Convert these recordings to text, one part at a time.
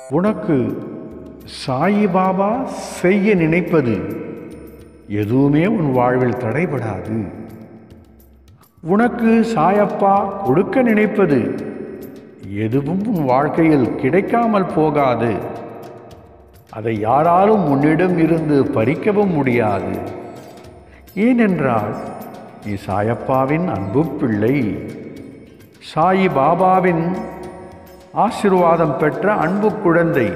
உனக்கு சாயிபாபா செய்ய நினைப்பது எதுவுமே உன் வாழ்வில் தடைபடாது உனக்கு சாயப்பா கொடுக்க நினைப்பது எதுவும் உன் வாழ்க்கையில் கிடைக்காமல் போகாது அதை யாராலும் உன்னிடம் இருந்து பறிக்கவும் முடியாது ஏனென்றால் நீ சாயப்பாவின் அன்பு பிள்ளை சாயி பாபாவின் ஆசிர்வாதம் பெற்ற அன்பு குழந்தை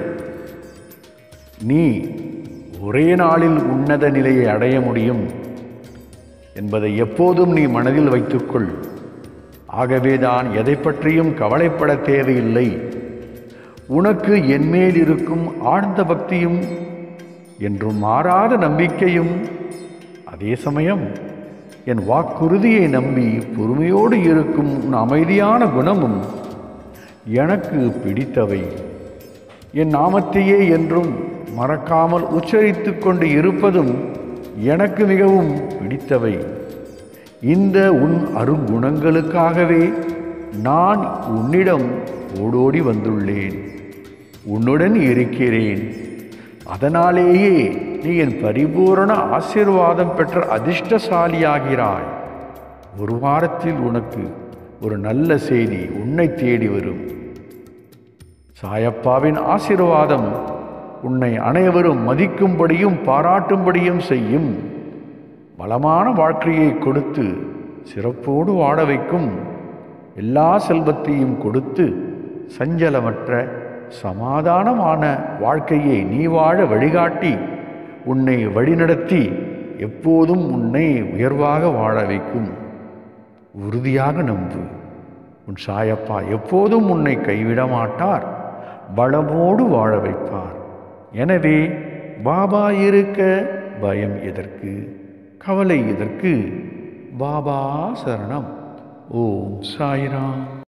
நீ ஒரே நாளில் உன்னத நிலையை அடைய முடியும் என்பதை எப்போதும் நீ மனதில் வைத்துக்கொள் ஆகவேதான் எதை பற்றியும் கவலைப்பட தேவையில்லை உனக்கு என்மேல் இருக்கும் ஆழ்ந்த பக்தியும் என்றும் மாறாத நம்பிக்கையும் அதே சமயம் என் வாக்குறுதியை நம்பி பொறுமையோடு இருக்கும் உன் அமைதியான குணமும் எனக்கு பிடித்தவை என் நாமத்தையே என்றும் மறக்காமல் உச்சரித்து கொண்டு இருப்பதும் எனக்கு மிகவும் பிடித்தவை இந்த உன் அருங்குணங்களுக்காகவே நான் உன்னிடம் ஓடோடி வந்துள்ளேன் உன்னுடன் இருக்கிறேன் அதனாலேயே நீ என் பரிபூரண ஆசீர்வாதம் பெற்ற அதிர்ஷ்டசாலியாகிறாய் ஒரு வாரத்தில் உனக்கு ஒரு நல்ல செய்தி உன்னை தேடி வரும் சாயப்பாவின் ஆசீர்வாதம் உன்னை அனைவரும் மதிக்கும்படியும் பாராட்டும்படியும் செய்யும் வளமான வாழ்க்கையை கொடுத்து சிறப்போடு வாழ வைக்கும் எல்லா செல்வத்தையும் கொடுத்து சஞ்சலமற்ற சமாதானமான வாழ்க்கையை நீ வாழ வழிகாட்டி உன்னை வழிநடத்தி எப்போதும் உன்னை உயர்வாக வாழ வைக்கும் உறுதியாக நம்பு உன் சாயப்பா எப்போதும் உன்னை கைவிட மாட்டார் பலமோடு வாழ வைப்பார் எனவே பாபா இருக்க பயம் எதற்கு கவலை எதற்கு பாபா சரணம் ஓம் சாய்ராம்